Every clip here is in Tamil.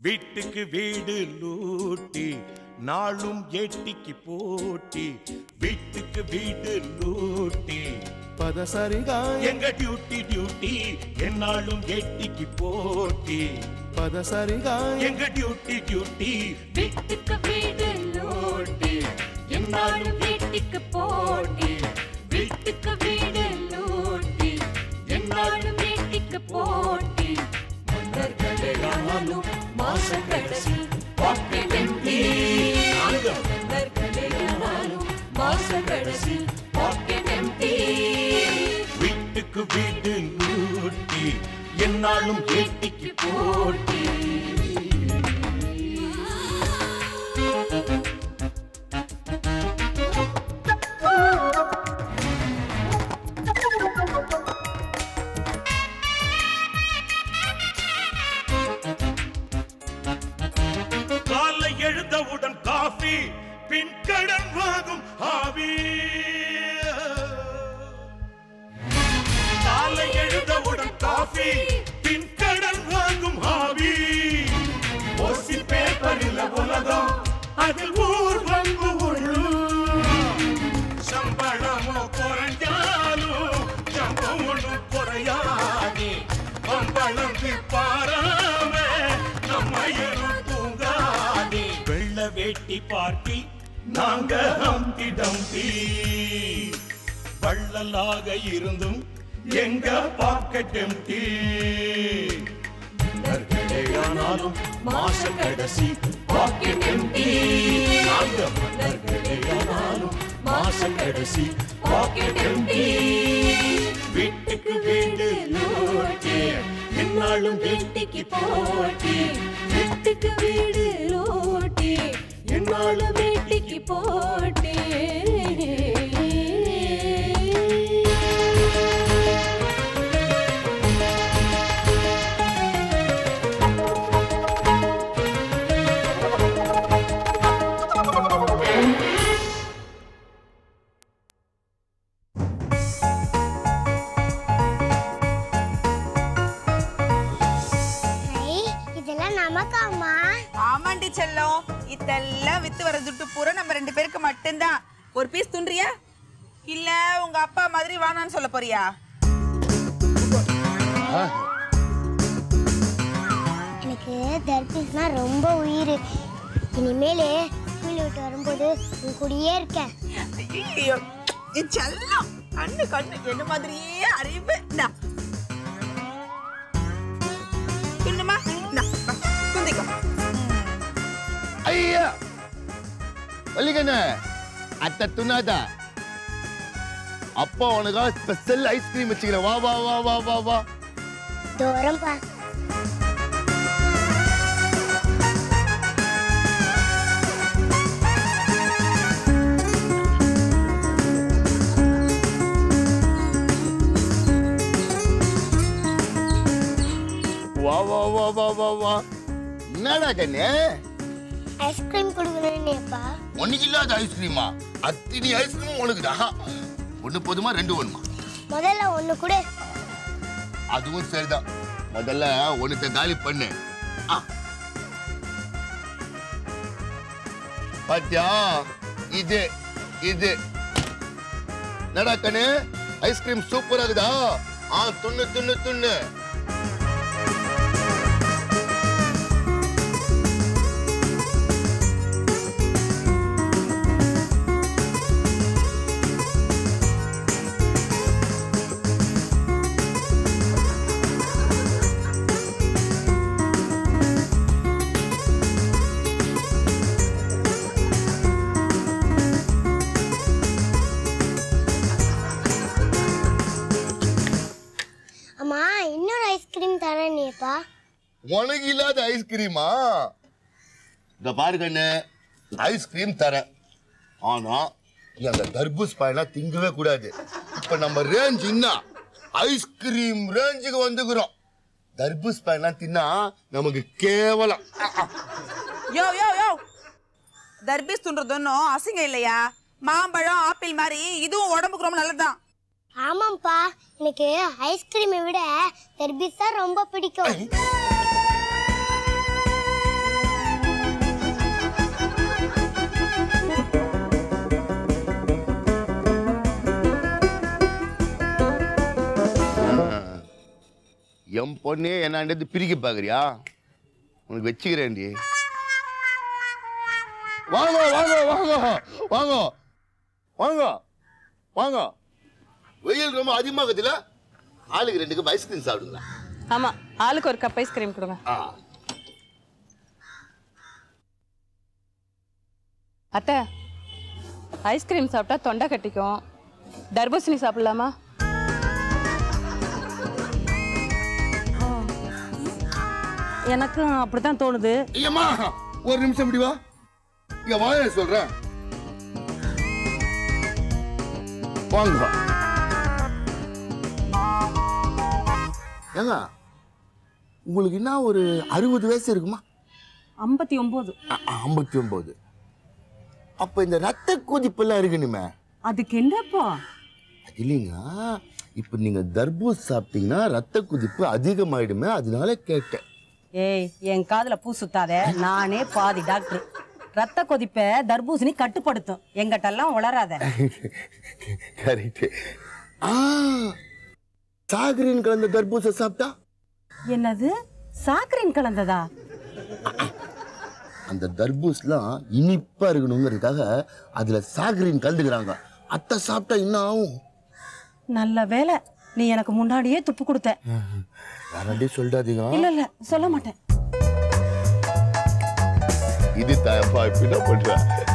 வீட்டுக்கு வீடு லூட்டி நாளும் ஏட்டிக்கு போட்டி வீட்டுக்கு வீடு லூட்டி பதசரிகா எங்க டியூட்டி டியூட்டி என்னாலும் ஏட்டிக்கு போட்டி பதசரிகா எங்க டியூட்டி டியூட்டி வீட்டுக்கு வீடு லோட்டி என்னாலும் வீட்டுக்கு போட்டி வீட்டுக்கு வீடு லோட்டி என்னாலும் வீட்டுக்கு போட்டி மன்னர்களே ஆனாலும் மாசம் கடைசி பாக்கெட் எம்டி மன்னர்களே ஆனாலும் மாசம் கடைசி பாக்கெட் எம்டி வீட்டுக்கு வீடு லூட்டி என்னாலும் ஏட்டிக்கு போட்டி காலை எழுந்தவுடன் காஃபி பின் கடன் வாங்கும் ஆவி காலை எழுந்தவுடன் காஃபி பின் கடன் வாங்கும் ஆவி ஓசி பேப்பரில் உலகம் அதில் ஊர் வந்து உள்ளும் சம்பளமோ குறைஞ்சாலும் சம்பளம் ஒன்றும் குறையாது பம்பளம் பாராம நம்ம எரும் தூங்காது வெள்ள வேட்டி பார்ட்டி நாங்க ஹம்டி டம்டி வள்ளலாக இருந்தும் எங்க பாக்கெட் எம்டி ஆனாலும் மாச கடைசி பாக்கெட் எம்டி நாங்க மன்னர்களே ஆனாலும் மாச கடைசி பாக்கெட் எம்டி வீட்டுக்கு வீடு லோட்டி என்னாலும் வீட்டுக்கு போட்டி வீட்டுக்கு வீடு லோட்டி என்னாலும் வீட்டுக்கு போட்டி ஐ, இதெல்லாம் நமக்காமா ஆமாண்டி செல்லம் இதெல்லாம் வித்து வர துட்டு பூரா நம்ம ரெண்டு பேருக்கு மட்டும்தான் ஒரு பீஸ் துண்டுறியா இல்ல உங்க அப்பா மாதிரி வானான்னு சொல்ல போறியா எனக்கு தர்பீஸ்னா ரொம்ப உயிர் இனிமேல் ஸ்கூல் விட்டு வரும்போது உன் கூடயே இருக்கேன் ஐயோ என் செல்லம் கண்ணு கண்ணு என்ன மாதிரியே அறிவு இந்தா. துண்ணுமா இந்தா, வா, குந்திக்கோ ஐயா வலிகண்ண அத்த துணாதா அப்பா உனக்கா ஸ்பெஷல் ஐஸ்கிரீம் வச்சுக்கிறேன் வா வா வா வா வா வா தூரம்பா வா வா வா வா வா வா என்னடா கண்ணு ஐஸ்கிரீம் கொடுக்கணும்னேப்பா உனக்கு இல்லாத ஐஸ்கிரீமா அத்தினி ஐஸ்கிரீம் உனக்குடா ஒண்ணு போதுமா ரெண்டு வேணுமா முதல்ல ஒன்று கொடு அதுவும் சரிதான் முதல்ல ஒண்ணுத்த காலி பண்ணு ஆ. பாத்தியா இது இது என்னடா கண்ணு ஐஸ்கிரீம் சூப்பரா இருக்குதா ஆ துண்ணு துண்ணு துண்ணு அம்மா இன்னொரு ஐஸ்கிரீம் தரேனேப்பா உனக்கு இல்லாத ஐஸ்கிரீமா இந்த பாரு கண்ணு ஐஸ்கிரீம் தரேன் ஆனா நீ அந்த தர்பூஸ் பழம் திங்கவே கூடாது இப்ப நம்ம ரேஞ்ச் என்ன ஐஸ்கிரீம் ரேஞ்சுக்கு வந்துக்கிறோம் தர்பூஸ் பழம் தின்னா நமக்கு கேவலம் யோ யோ யோ தர்பீஸ் துண்டுறது ஒன்றும் அசிங்கம் இல்லையா மாம்பழம் ஆப்பிள் மாதிரி இதுவும் உடம்புக்கு ரொம்ப நல்லதுதான் ஆமாம்ப்பா எனக்கு ஐஸ்கிரீமை விட தெர்பீஸ் தான் ரொம்ப பிடிக்கும் என் பொண்ணே என்னாண்டது பிரிக்க பாக்குறியா உனக்கு வச்சுக்கிறேன்டி வாங்க வாங்க வாங்க வாங்க வாங்க வாங்க வெயில் ரொம்ப அதிகமாகுதுல ஆளுக்கு ரெண்டு கப் ஐஸ்கிரீம் சாப்பிடுங்களா ஆமா ஆளுக்கு ஒரு கப் ஐஸ்கிரீம் கொடுங்க ஆ அத்தை ஐஸ்கிரீம் சாப்பிட்டா தொண்டை கட்டிக்கும் தர்பூசணி சாப்பிடலாமா எனக்கும் அப்படித்தான் தோணுது ஐயம்மா ஒரு நிமிஷம் இப்படி வா இங்க வாங்க சொல்றேன் வாங்க ஏங்க உங்களுக்கு என்ன ஒரு அறுபது வயசு இருக்குமா ஐம்பத்தி ஒன்பது ஐம்பத்தி ஒன்பது அப்ப இந்த ரத்த கொதிப்பெல்லாம் இருக்கணுமே அதுக்கு என்னப்பா அது இல்லைங்க இப்ப நீங்க தர்பூஸ் சாப்பிட்டீங்கன்னா ரத்த கொதிப்பு அதிகமாயிடுமே அதனால கேட்டேன் ஏய் என் காதுல பூ சுத்தாத நானே பாதி டாக்டர் ரத்த கொதிப்பை தர்பூசணி கட்டுப்படுத்தும் எங்கிட்டெல்லாம் உளராத கரெக்ட் ஆ சாகரின் கலந்த தர்பூசை சாப்பிட்டா என்னது சாக்கரின் கலந்ததா அந்த தர்பூஸ்லாம் இனிப்பா இருக்கணுங்கிறதுக்காக அதுல சாகரின் கலந்துக்கிறாங்க அத்தை சாப்பிட்டா என்ன ஆகும் நல்ல வேலை நீ எனக்கு முன்னாடியே துப்பு கொடுத்த யாராண்டையும் சொல்லிடாதீங்க இல்ல இல்ல சொல்ல மாட்டேன் இது தயப்பா இப்ப என்ன பண்ற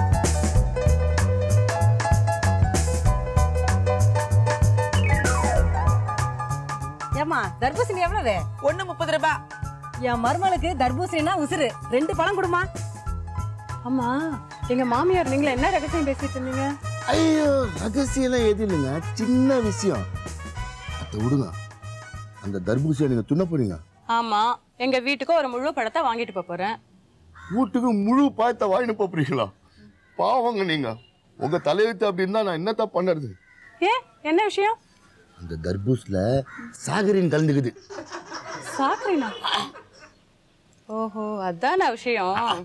ஏமா தர்பூசணி எவ்வளவு ஒண்ணு முப்பது ரூபாய் என் மருமகளுக்கு தர்பூசணினா உசுரு ரெண்டு பழம் கொடுமா ஆமா எங்க மாமியார் நீங்கள என்ன ரகசியம் பேசிட்டு இருந்தீங்க ஐயோ ரகசியம்லாம் எது இல்லைங்க சின்ன விஷயம் அத்தை விடுங்க அந்த தர்பூசையை நீங்க துண்ண போறீங்க ஆமா எங்க வீட்டுக்கு ஒரு முழு பழத்தை வாங்கிட்டு போப் போறேன் வீட்டுக்கு முழு பாயத்தை வாங்கிட்டு போறீங்களா பாவங்க நீங்க உங்க தலையெழுத்து அப்படி இருந்தா நான் என்னத்தான் பண்ணுறது ஏ என்ன விஷயம் அந்த தர்பூஸ்ல சாகரின் கலந்துக்குது சாக்குறீனா ஓஹோ அதான விஷயம்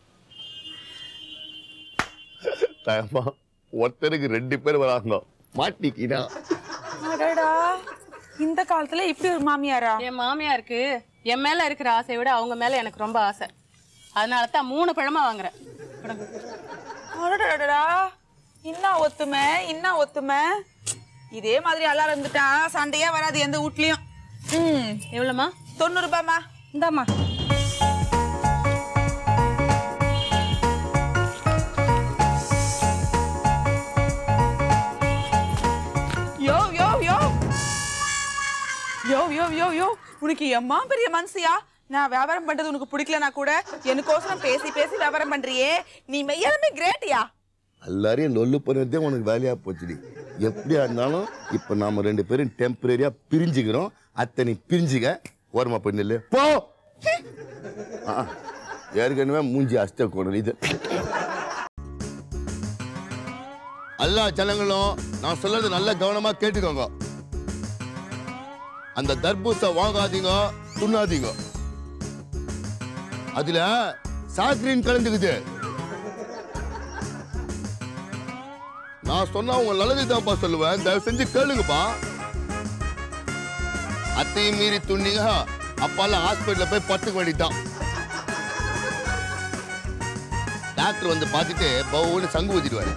தயமா ஒருத்தருக்கு ரெண்டு பேர் வராங்க மாட்டிக்கினா அடடா இந்த காலத்துல இப்படி ஒரு மாமியாரா என் மாமியாருக்கு என் மேல இருக்கிற ஆசையை விட அவங்க மேல எனக்கு ரொம்ப ஆசை அதனால தான் மூணு பழமா வாங்குறேன் அடடடடா இன்னா ஒத்துமை இன்னா ஒத்துமை இதே மாதிரி எல்லாரும் இருந்துட்டா சண்டையே வராது எந்த வீட்லயும் ம் எவ்வளோமா தொண்ணூறு ரூபாய்மா இந்தாம்மா யோ யோ யோ யோ யோ யோ யோ உனக்கு எம்மா பெரிய மனசியா நான் வியாபாரம் பண்றது உனக்கு பிடிக்கலனா கூட எனக்கோசரம் பேசி பேசி வியாபாரம் பண்றியே நீ மெய்யாலுமே கிரேட்டியா எல்லாரையும் லொல்லு பண்ணுறதே உனக்கு வேலையா போச்சுடி எப்படியா இருந்தாலும் இப்போ நாம ரெண்டு பேரும் டெம்பரரியா பிரிஞ்சுக்கிறோம் அத்தை நீ பிரிஞ்சுக்க ஓரமா போய் நில்லு போ ஆ, ஏற்கனவே மூஞ்சி அஸ்த கூடல் இது எல்லா ஜனங்களும் நான் சொல்றது நல்ல கவனமா கேட்டுக்கோங்க அந்த தர்பூசை வாங்காதீங்க துண்ணாதீங்க அதுல சாக்ரீன் கலந்துக்குது நான் சொன்னா உங்க நல்லது தான்ப்பா சொல்லுவேன் தயவு செஞ்சு கேளுங்கப்பா அத்தையும் மீறி துண்ணீங்க அப்பால ஹாஸ்பிட்டல்ல போய் பத்துக்க வேண்டியதான் டாக்டர் வந்து பார்த்துட்டு பவுன்னு சங்கு ஊத்திடுவாரு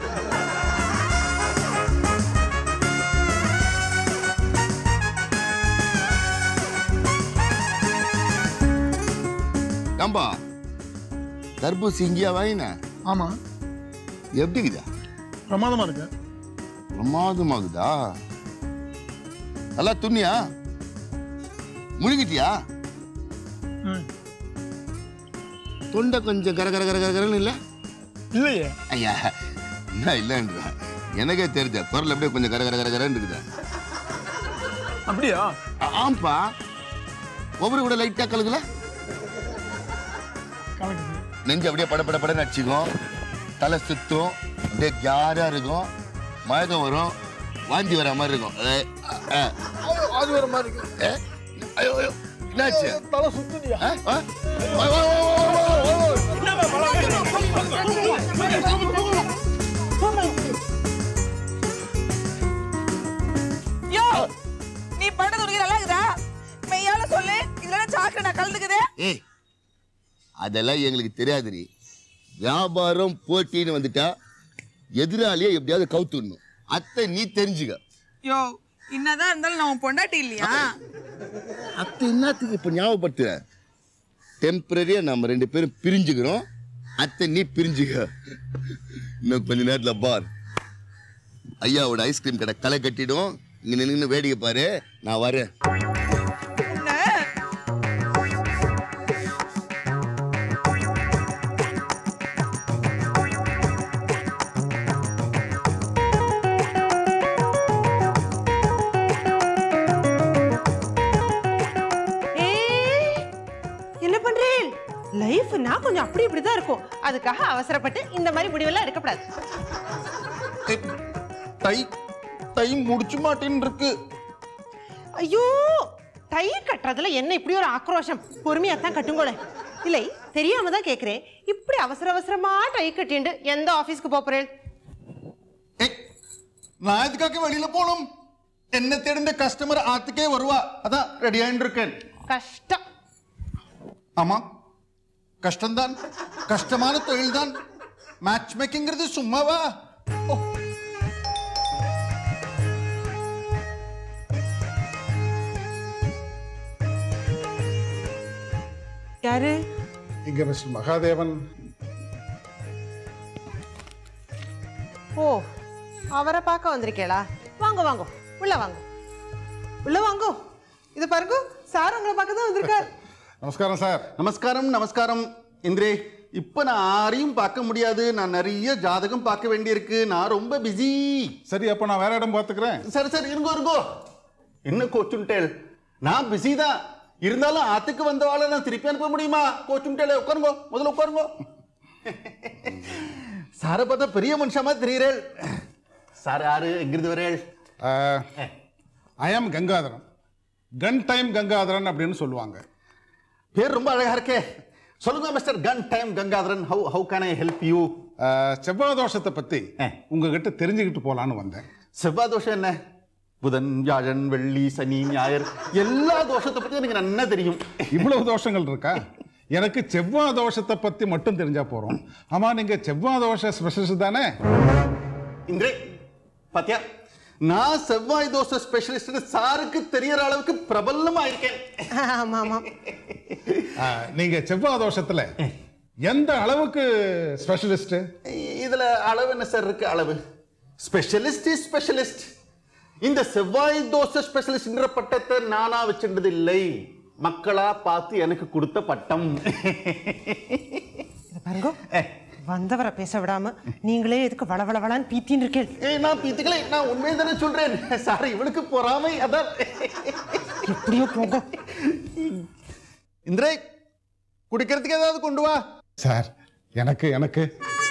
ஏம்பா தர்பூசி இங்கேயா வாங்கின ஆமா எப்படி இருக்குதா பிரமாதமா இருக்கு பிரமாதமாகுதா நல்லா துண்ணியா முழுங்கிட்டியா ம். தொண்டை கொஞ்சம் கர கர கர கர கரன்னு இல்லை இல்லையே ஐயா என்ன இல்லைன்றா எனக்கே தெரிஞ்ச குரல் அப்படியே கொஞ்சம் கர கர கர கரன்னு இருக்குதா அப்படியா ஆ- ஆம்பா ஒவ்வொரு கூட லைட்டா கலகுல கலக்குது நெஞ்சு அப்படியே பட பட படன்னு அடிச்சுக்கும் தலை சுத்தும் அப்படியே கேரா இருக்கும் மயக்கம் வரும் வாந்தி வர மாதிரி இருக்கும் ஏ, ஆ, அது ஒரு மாதிரி இருக்கு ஏ, ஐயோ ஐயோ என்னாச்சு தலை சுத்துதியா ஆ? ஆ? வா, வா, வா, வா, வா, வா, வா. யோ நீ பண்றது உனக்கு நல்லா இருக்குதா மெய்யால சொல்லு ஏய் அதெல்லாம் எங்களுக்கு தெரியாதுரி வியாபாரம் போட்டின்னு வந்துட்டா எதிராளியே எப்படியாவது கவுத்துடணும் அத்தை நீ தெரிஞ்சுக்க யோ என்னதான் இருந்தாலும் நான் உன் பொண்டாட்டி இல்லையா அத்தை என்னத்துக்கு இப்போ ஞாபகப்படுத்துற டெம்பரரியாக நம்ம ரெண்டு பேரும் பிரிஞ்சுக்கிறோம் அத்தை நீ பிரிஞ்சுக்க இன்னும் கொஞ்ச நேரத்தில் பார் ஐயாவோட ஐஸ்கிரீம் கடை களை கட்டிடும் இங்கே நின்று வேடிக்கை பாரு நான் வரேன் உன்னை ஏய், என்ன பண்றேன் லைஃப்னா கொஞ்சம் அப்படி இப்படி தான் இருக்கும் அதுக்காக அவசரப்பட்டு இந்த மாதிரி முடிவெல்லாம் எடுக்கக்கூடாது டை டை முடிச்சு மாட்டேன்னு இருக்கு ஐயோ டை கட்டுறதுல என்ன இப்படி ஒரு ஆக்ரோஷம் பொறுமையா தான் கட்டுங்கோளே இல்லை தெரியாம தான் கேக்குறேன் இப்படி அவசர அவசரமா டை கட்டிண்டு எந்த ஆபீஸ்க்கு போறேன் ஏய், நான் எதுக்காக வெளியில போகணும் என்ன தேடிந்த கஸ்டமர் ஆத்துக்கே வருவா அதான் ரெடி ஆயிட்டு இருக்கேன் கஷ்டம் ஆமா கஷ்டம்தான் கஷ்டமான தொழில் தான் மேட்ச் மேக்கிங்கிறது சும்மாவா ஓ யாரு இங்க மிஸ்டர் மகாதேவன் ஓ அவரை பார்க்க வந்திருக்கேளா வாங்க வாங்க உள்ள வாங்க உள்ள வாங்க இது பாருங்க சார் உங்களை பார்க்க தான் வந்திருக்கார் நமஸ்காரம் சார் நமஸ்காரம் நமஸ்காரம் இந்திரே இப்போ நான் யாரையும் பார்க்க முடியாது நான் நிறைய ஜாதகம் பார்க்க வேண்டியிருக்கு நான் ரொம்ப பிஸி சரி அப்போ நான் வேற இடம் பார்த்துக்கிறேன் சரி சரி இருங்கோ இருங்கோ என்ன கோச்சுன்டேல் நான் பிஸி தான் இருந்தாலும் ஆத்துக்கு வந்தவாளை நான் திருப்பி அனுப்ப முடியுமா கோச்சுன்டேலே உட்காருங்கோ முதல்ல உட்காருங்கோ சாரை பார்த்தா பெரிய மனுஷமா தெரியுறேள் சார் யாரு எங்கிருந்து வரேள் ஐ ஆம் கங்காதரன் கன் டைம் கங்காதரன் அப்படின்னு சொல்லுவாங்க பேர் ரொம்ப அழகா இருக்கே சொல்லுங்க மிஸ்டர் கன் டைம் Gangadharan how how can I help you ah, செவ்வாய் தோஷத்தை பத்தி ஆ. உங்ககிட்ட தெரிஞ்சுக்கிட்டு போலான்னு வந்தேன் செவ்வாய் தோஷம் என்ன புதன் வியாழன் வெள்ளி சனி ஞாயிறு எல்லா தோஷத்தை பத்தி எனக்கு நல்லா தெரியும் இவ்வளவு தோஷங்கள் இருக்கா எனக்கு செவ்வாய் தோஷத்தை பத்தி மட்டும் தெரிஞ்சா போறோம் ஆமா நீங்க செவ்வாய் தோஷ ஸ்பெஷலிஸ்ட் தானே இந்திரே பாத்தியா நான் செவ்வாய் தோசை ஸ்பெஷலிஸ்ட் சாருக்கு தெரியற அளவுக்கு பிரபலமா இருக்கேன் ஆமா ஆமா அஹ், நீங்க செவ்வாய் தோஷத்துல எந்த அளவுக்கு ஸ்பெஷலிஸ்ட் இதுல அளவு என்ன சார் இருக்கு அளவு ஸ்பெஷலிஸ்ட் இஸ் ஸ்பெஷலிஸ்ட் இந்த செவ்வாய் தோசை ஸ்பெஷலிஸ்ட்ன்ற பட்டத்தை நானா வச்சிருந்தது இல்லை மக்களா பார்த்து எனக்கு கொடுத்த பட்டம் இது பாருங்க வந்தவரை பேச விடாம நீங்களே எதுக்கு வளவளவளான்னு பீத்தின்னு இருக்கேன் ஏய் நான் பீத்துக்களை நான் உண்மையை தானே சொல்றேன் சார் இவளுக்கு பொறாமை அதான் எப்படியோ போங்க இந்திரே குடிக்கிறதுக்கு ஏதாவது கொண்டு வா சார் எனக்கு எனக்கு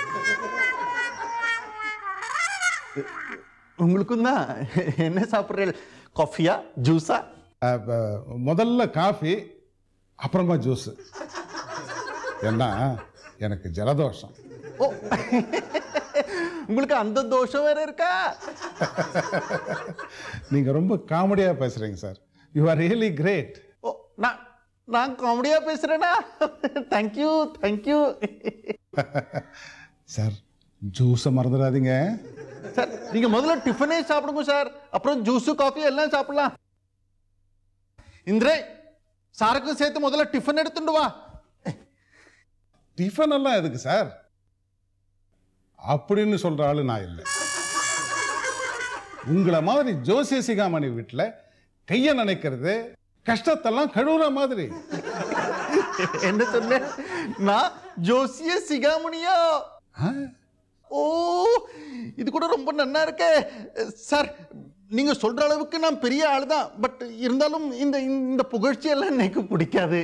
உங்களுக்கும் தான் என்ன சாப்பிட்றீர்கள் காஃபியா ஜூஸா அஹ், அஹ், முதல்ல காஃபி அப்புறமா ஜூஸ் ஏன்னா எனக்கு ஜலதோஷம் ஓ உங்களுக்கு அந்த தோஷம் வேற இருக்கா நீங்க ரொம்ப காமெடியா பேசுறீங்க sir you are really great oh நான் நான் காமெடியா பேசுறேனா தேங்க்யூ தேங்க்யூ சார் ஜூஸை மறந்துடாதீங்க சார் நீங்க முதல்ல டிஃபனே சாப்பிடுங்க சார் அப்புறம் ஜூஸ் காஃபி எல்லாம் சாப்பிடலாம் இந்திரே சாருக்கும் சேர்த்து முதல்ல டிஃபன் எடுத்துட்டு வா டிஃபன் எல்லாம் எதுக்கு சார் அப்படின்னு சொல்ற ஆளு நான் இல்லை உங்களை மாதிரி ஜோசிய சிகாமணி வீட்டில் கையை நினைக்கிறது கஷ்டத்தெல்லாம் கழுவுற மாதிரி என்ன சொன்னேன் நான் ஜோசிய சிகாமணியா ஆ? ஓ இது கூட ரொம்ப நன்னா இருக்கே சார் நீங்க சொல்ற அளவுக்கு நான் பெரிய ஆள் தான் பட் இருந்தாலும் இந்த இந்த புகழ்ச்சி எல்லாம் எனக்கு பிடிக்காது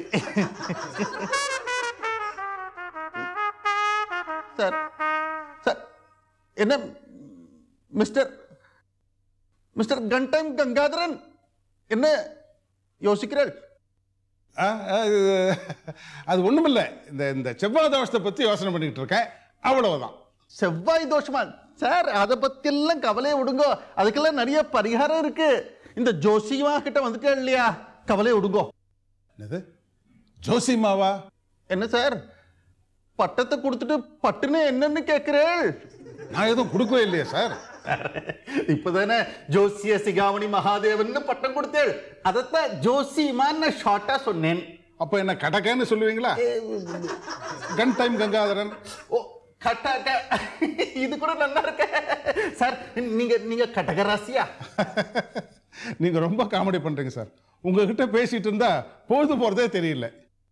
சார் சார் என்ன மிஸ்டர் மிஸ்டர் கண்டம் கங்காதரன் என்ன யோசிக்கிறேன் ஆ, அது அது ஒண்ணுமில்லை இந்த இந்த செவ்வாய் தோஷத்தை பத்தி யோசனை பண்ணிக்கிட்டு இருக்கேன் அவ்வளவுதான் செவ்வாய் தோஷமா சார் அதை பத்தியெல்லாம் கவலையை விடுங்க அதுக்கெல்லாம் நிறைய பரிகாரம் இருக்கு இந்த ஜோசியமா கிட்ட வந்துட்டே இல்லையா கவலையை விடுங்கோ என்னது ஜோசிமாவா என்ன சார் பட்டத்தை கொடுத்துட்டு பட்டுன்னு என்னன்னு கேட்கிறேள் நான் எதுவும் கொடுக்கவே இல்லையே சார் இப்பதானே ஜோசிய சிகாமணி மகாதேவன் பட்டம் கொடுத்தேள் அதைத்தான் ஜோசிமான்னு ஷார்ட்டா சொன்னேன் அப்ப என்ன கடக்கன்னு சொல்லுவீங்களா கன் டைம் கங்காதரன் ஓ கட்டாக்க இது கூட நல்லா இருக்க சார் நீங்க நீங்க கடக ராசியா நீங்க ரொம்ப காமெடி பண்றீங்க சார் உங்ககிட்ட பேசிட்டு இருந்தா பொழுது போறதே தெரியல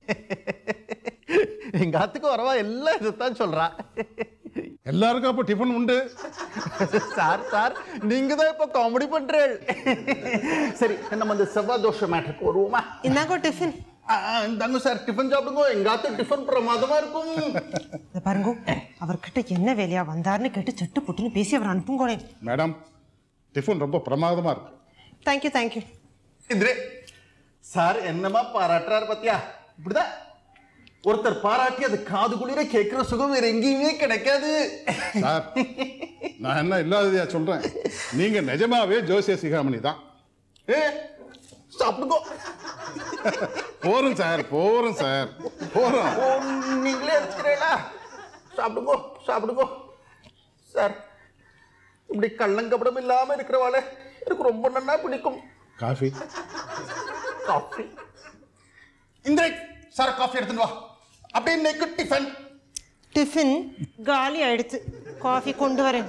எங்க ஆத்துக்கு வரவா எல்லாம் இதைத்தான் சொல்றா எல்லாருக்கும் அப்போ டிஃபன் உண்டு சார் சார் நீங்க தான் இப்ப காமெடி பண்றேள் சரி நம்ம இந்த செவ்வாய் தோஷ மேட்டருக்கு வருவோமா இந்தாங்கோ டிஃபன் ஆ, ஆ, இந்தாங்க சார் டிஃபன் சாப்பிடுங்க எங்க ஆத்து டிஃபன் பிரமாதமா இருக்கும் இதை பாருங்க அவர்கிட்ட என்ன வேலையா வந்தாருன்னு கேட்டு சட்டு புட்டுன்னு பேசி அவர் அனுப்புங்கோனே மேடம் டிஃபன் ரொம்ப பிரமாதமா இருக்கு தேங்க்யூ தேங்க்யூ இதுரே சார் என்னமா பாராட்டுறாரு பாத்தியா இப்படிதான் ஒருத்தர் பாராட்டி அது காது குளிர கேட்கிற சுகம் வேற எங்கேயுமே கிடைக்காது சார் நான் என்ன இல்லாததையா சொல்றேன் நீங்க நிஜமாவே ஜோசிய சிகாமணி தான் ஏ, சாப்பிடுங்க போறோம் சார் போறோம் சார் போறோம் ஓ, நீங்களே எடுத்துக்கிறீங்களா சாப்பிடுங்க சாப்பிடுங்க சார் இப்படி கள்ளங்கப்படம் இல்லாம இருக்கிறவாளே எனக்கு ரொம்ப நன்னா பிடிக்கும் காஃபி காஃபி இந்திரே சார் காஃபி எடுத்துட்டு வா அப்படியே நெக்கு டிஃபன் டிஃபன் காலி ஆயிடுச்சு காஃபி கொண்டு வரேன்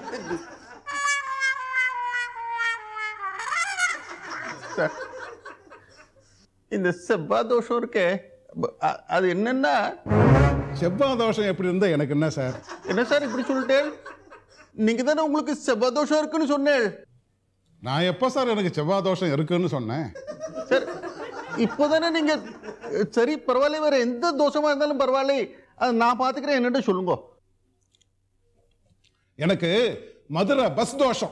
சார் இந்த செவ்வாய் தோஷம் இருக்கே ப- அ- அது என்னன்னா செவ்வாய் தோஷம் எப்படி இருந்தா எனக்கு என்ன சார் என்ன சார் இப்படி சொல்லிட்டேன் நீங்க தானே உங்களுக்கு செவ்வாய் தோஷம் இருக்குன்னு சொன்னேன் நான் எப்போ சார் எனக்கு செவ்வாய் தோஷம் இருக்குன்னு சொன்னேன் சார் இப்போதானே நீங்க சரி பரவாயில்ல வேற எந்த தோஷமா இருந்தாலும் பரவாயில்ல அது நான் பாத்துக்கிறேன் என்னட்டு சொல்லுங்க எனக்கு மதுரை பஸ் தோஷம்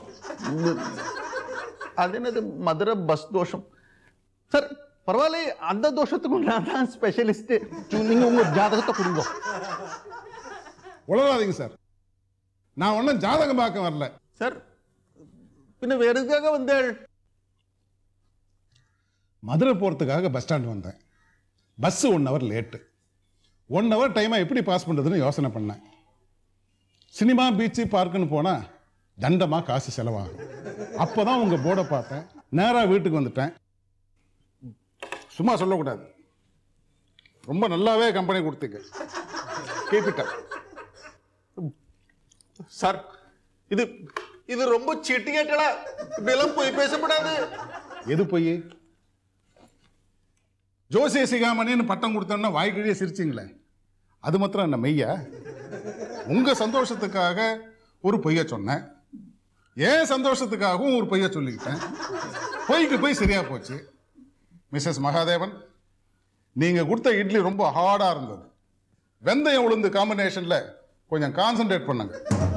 அது என்னது மதுரை பஸ் தோஷம் சார் பரவாயில்ல அந்த தோஷத்துக்கும் நான் தான் ஸ்பெஷலிஸ்ட் நீங்க உங்க ஜாதகத்தை கொடுங்க உளராதீங்க சார் நான் ஒன்றும் ஜாதகம் பார்க்க வரல சார் பின்ன வேற எதுக்காக வந்தேள் மதுரை போகிறதுக்காக பஸ் ஸ்டாண்ட் வந்தேன் bus one hour late one hour டைமை எப்படி பாஸ் பண்ணுறதுன்னு யோசனை பண்ணேன் சினிமா பீச்சு பார்க்குன்னு போனால் தண்டமாக காசு செலவாகும் அப்போ தான் உங்கள் போர்டை பார்த்தேன் நேராக வீட்டுக்கு வந்துட்டேன் சும்மா சொல்லக்கூடாது ரொம்ப நல்லாவே கம்பெனி கொடுத்தீங்க கேப்பிட்டேன் சார் இது இது ரொம்ப சீட்டிங்கேட்டடா இப்படி எல்லாம் போய் பேசக்கூடாது எது போய் ஜோசிய சிகாமணின்னு பட்டம் கொடுத்தோன்னா வாய்க்கிழியே சிரிச்சிங்களே அது மாத்திரம் என்ன மெய்யா உங்க சந்தோஷத்துக்காக ஒரு பொய்ய சொன்னேன் ஏன் சந்தோஷத்துக்காகவும் ஒரு பொய்ய சொல்லிக்கிட்டேன் பொய்க்கு போய் சரியா போச்சு மிஸ்ஸஸ் மகாதேவன் நீங்க கொடுத்த இட்லி ரொம்ப ஹார்டா இருந்தது வெந்தயம் உளுந்து காம்பினேஷன்ல கொஞ்சம் கான்சென்ட்ரேட் பண்ணுங்க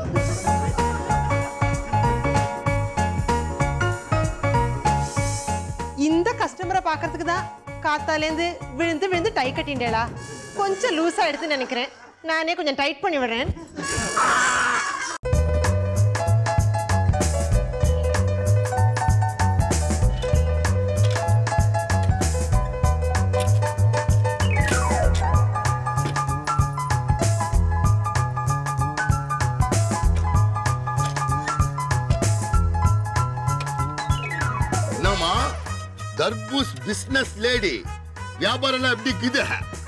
இந்த கஸ்டமரை பார்க்கறதுக்கு தான் காத்தாலேருந்து விழுந்து விழுந்து டை கட்டிண்டேளா கொஞ்சம் லூஸா எடுத்து நினைக்கிறேன் நானே கொஞ்சம் டைட் பண்ணி விடுறேன் என்னம்மா தர்பூஸ் பிசினஸ் லேடி வியாபாரம் எப்படி இருக்குது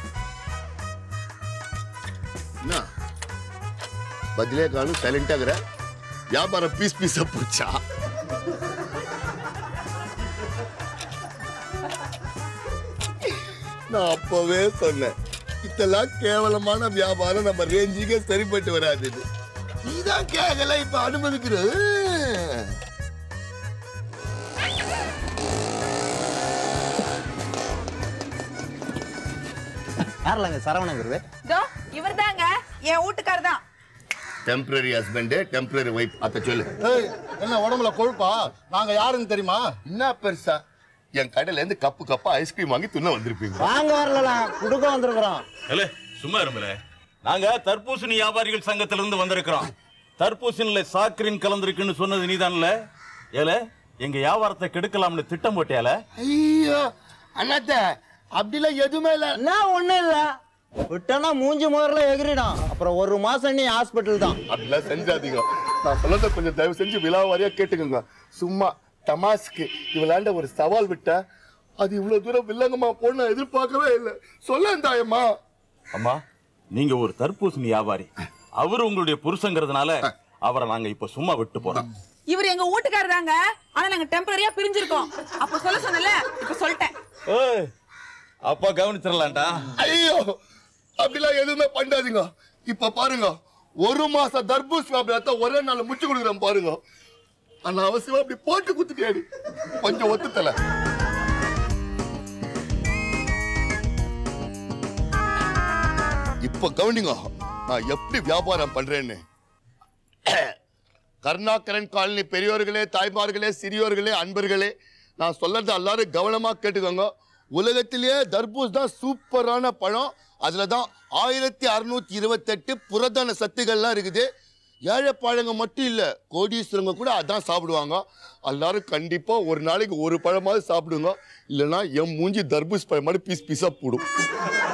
என்ன பதிலே காணும் சைலண்ட் ஆகுற வியாபாரம் பீஸ் பீஸா போச்சா நான் அப்பவே சொன்னேன் இதெல்லாம் கேவலமான வியாபாரம் நம்ம ரேஞ்சுக்கே சரிப்பட்டு வராது இது நீதான் கேட்கல இப்ப அனுபவிக்கிற யாரில்லங்க சரவணங்கிறது இதோ இவர்தாங்க என் வீட்டுக்காரர் தான் டெம்பரரி ஹஸ்பண்ட் டெம்பரரி ஒய்ஃப் அத சொல்லு ஏய் என்ன உடம்புல கொழுப்பா நாங்க யாருன்னு தெரியுமா என்ன பெருசா என் கடையில இருந்து கப்பு கப்பா ஐஸ்கிரீம் வாங்கி துண்ண வந்திருப்பீங்க வாங்க வரலாம் குடுக்க வந்திருக்கிறோம் ஏலே சும்மா இருமல நாங்க தர்பூசணி வியாபாரிகள் சங்கத்திலிருந்து வந்திருக்கிறோம் தர்பூசணில சாக்கரின் கலந்திருக்குன்னு சொன்னது நீதான்ல ஏல எங்க வியாபாரத்தை கெடுக்கலாம்னு திட்டம் போட்டியால ஐயோ அண்ணாத்த அப்படிலாம் எதுவுமே இல்ல என்ன ஒண்ணும் இல்ல விட்டனா மூஞ்சி முதல்ல எகிரிடும் அப்புறம் ஒரு மாசம் நீ ஹாஸ்பிட்டல் தான் அப்படிலாம் செஞ்சாதீங்க நான் சொல்லத கொஞ்சம் தயவு செஞ்சு விழாவாரியா கேட்டுக்கோங்க சும்மா தமாஸ்க்கு இவளாண்ட ஒரு சவால் விட்ட அது இவ்வளவு தூரம் வில்லங்கமா போன எதிர்பார்க்கவே இல்லை சொல்ல தாயம்மா அம்மா நீங்க ஒரு தர்பூசணி வியாபாரி அவரு உங்களுடைய புருஷங்கிறதுனால அவரை நாங்க இப்ப சும்மா விட்டு போறோம் இவர் எங்க வீட்டுக்காரர் தாங்க ஆனா நாங்க டெம்பரரியா பிரிஞ்சிருக்கோம் அப்ப சொல்ல சொன்னல இப்ப சொல்லிட்டேன் ஏய், அப்பா கவனிச்சிடலாம்டா ஐயோ அப்படிலாம் எதுவுமே பண்ணாதீங்க இப்ப பாருங்க ஒரு மாசம் தர்பூஸ் வியாபாரத்தை ஒரே நாள் முடிச்சு கொடுக்குறேன் பாருங்க ஆனா அவசியமா அப்படி போட்டு குத்துட்டேடி கொஞ்சம் ஒத்துத்தல இப்ப கவனிங்க நான் எப்படி வியாபாரம் பண்றேன்னு கருணாகரன் காலனி பெரியோர்களே தாய்மார்களே சிறியோர்களே அன்பர்களே நான் சொல்றத எல்லாரும் கவனமா கேட்டுக்கோங்க உலகத்திலேயே தர்பூஸ் தான் சூப்பரான பழம் அதுல தான் ஆயிரத்தி அறுநூத்தி இருபத்தெட்டு புரதான சத்துக்கள்லாம் இருக்குது ஏழை பழங்க மட்டும் இல்ல கோடீஸ்வரங்க கூட அதான் சாப்பிடுவாங்க எல்லாரும் கண்டிப்பா ஒரு நாளைக்கு ஒரு பழமாவது சாப்பிடுங்க இல்லைன்னா என் மூஞ்சி தர்பூஸ் பழம் மாதிரி பீஸ் பீஸா போடும்